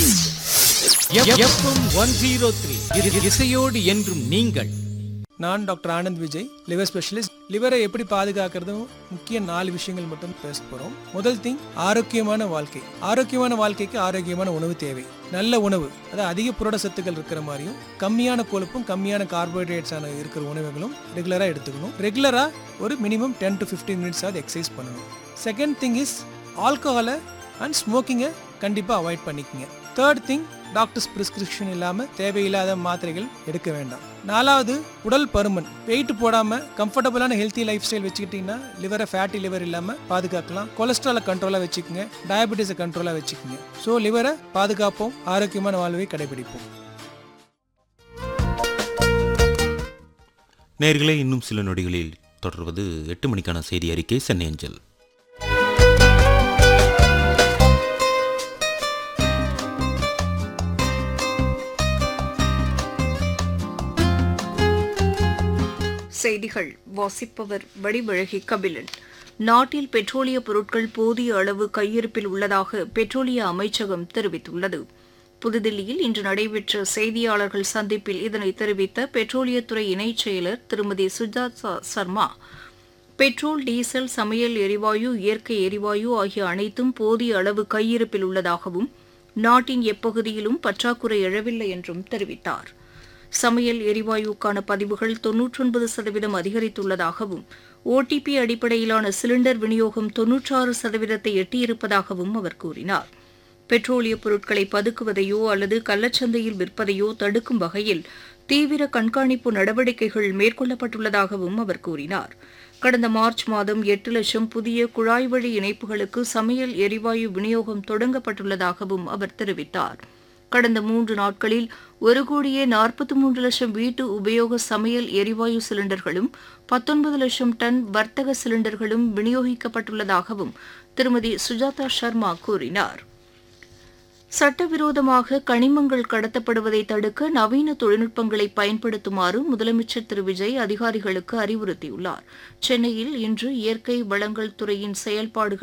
FM one zero three இசையோடு என்றும் நீங்கள் நான் doctor Anand Vijay liver specialist லிவரை எப்படி பாதுகாக்கிறதும் முக்கிய நாலு விஷயங்கள் மட்டும் பேச போறோம் முதல் திங் ஆரோக்கியமான வாழ்க்கை ஆரோக்கியமான வாழ்க்கைக்கு ஆரோக்கியமான உணவு தேவை நல்ல உணவு அதாவது அதிக புரட சத்துக்கள் இருக்கிற மாதிரியும் கம்மியான கொழுப்பும் கம்மியான கார்போஹைட்ரேட்ஸான இருக்கிற உணவுகளும் ரெகுலராக எடுத்துக்கணும் ரெகுலராக ஒரு minimum ten to fifteen minutes ஆகுது எக்ஸசைஸ் பண்ணணும் செகண்ட் திங் இஸ் ஆல்கஹாலை அண்ட் ஸ்மோக்கிங்கை கண்டிப்பாக அவாய்ட் பண்ணிக்கங்க தேர்ட் திங் டாக்டர்ஸ் பிரிஸ்கிரிப்ஷன் இல்லாமல் தேவையில்லாத மாத்திரைகள் எடுக்க வேண்டாம் நாலாவது உடல் பருமன் வெயிட் போடாமல் கம்ஃபர்டபுளான ஹெல்த்தி லைஃப் ஸ்டைல் வச்சுக்கிட்டிங்கன்னா லிவரை ஃபேட்டி லிவர் இல்லாமல் பாதுகாக்கலாம் கொலஸ்ட்ராலை கண்ட்ரோலாக வச்சுக்கோங்க டயபெட்டிஸை கண்ட்ரோலாக வச்சுக்கோங்க ஸோ லிவரை பாதுகாப்போம் ஆரோக்கியமான வாழ்வை கடைபிடிப்போம் நேர்களே இன்னும் சில நொடிகளில் தொடர்வது எட்டு மணிக்கான செய்தி அறிக்கை சென்னை அஞ்சல் செய்திகள் வாசிப்பவர் வடிவழகி கபிலன் நாட்டில் பெட்ரோலிய பொருட்கள் போதிய அளவு கையிருப்பில் உள்ளதாக பெட்ரோலிய அமைச்சகம் தெரிவித்துள்ளது புதுதில்லியில் இன்று நடைபெற்ற செய்தியாளர்கள் சந்திப்பில் இதனை தெரிவித்த பெட்ரோலியத்துறை இணைச் செயலர் திருமதி சுஜாதா சர்மா பெட்ரோல் டீசல் சமையல் எரிவாயு இயற்கை எரிவாயு ஆகிய அனைத்தும் போதிய அளவு கையிருப்பில் உள்ளதாகவும் நாட்டின் எப்பகுதியிலும் பற்றாக்குறை எழவில்லை என்றும் தெரிவித்தார் சமையல் எரிவாயுக்கான பதிவுகள் தொன்னூற்றொன்பது சதவீதம் அதிகரித்துள்ளதாகவும் ஓடிபி அடிப்படையிலான சிலிண்டர் விநியோகம் தொன்னூற்றாறு சதவீதத்தை எட்டியிருப்பதாகவும் அவர் கூறினார் பெட்ரோலிய பொருட்களை பதுக்குவதையோ அல்லது கள்ளச்சந்தையில் விற்பதையோ தடுக்கும் வகையில் தீவிர கண்காணிப்பு நடவடிக்கைகள் மேற்கொள்ளப்பட்டுள்ளதாகவும் அவர் கூறினார் கடந்த மார்ச் மாதம் எட்டு லட்சம் புதிய குழாய் வழி இணைப்புகளுக்கு சமையல் எரிவாயு விநியோகம் தொடங்கப்பட்டுள்ளதாகவும் அவர் தெரிவித்தார் கடந்த மூன்று நாட்களில் ஒரு கோடியே நாற்பத்தி மூன்று லட்சம் வீட்டு உபயோக சமையல் எரிவாயு சிலிண்டர்களும் பத்தொன்பது லட்சம் டன் வர்த்தக சிலிண்டர்களும் விநியோகிக்கப்பட்டுள்ளதாகவும் திருமதி சுஜாதா சர்மா கூறினார் சட்டவிரோதமாக கனிமங்கள் கடத்தப்படுவதை தடுக்க நவீன தொழில்நுட்பங்களை பயன்படுத்துமாறு முதலமைச்சர் திரு விஜய் அதிகாரிகளுக்கு அறிவுறுத்தியுள்ளார் சென்னையில் இன்று இயற்கை வளங்கள் துறையின் செயல்பாடுகள்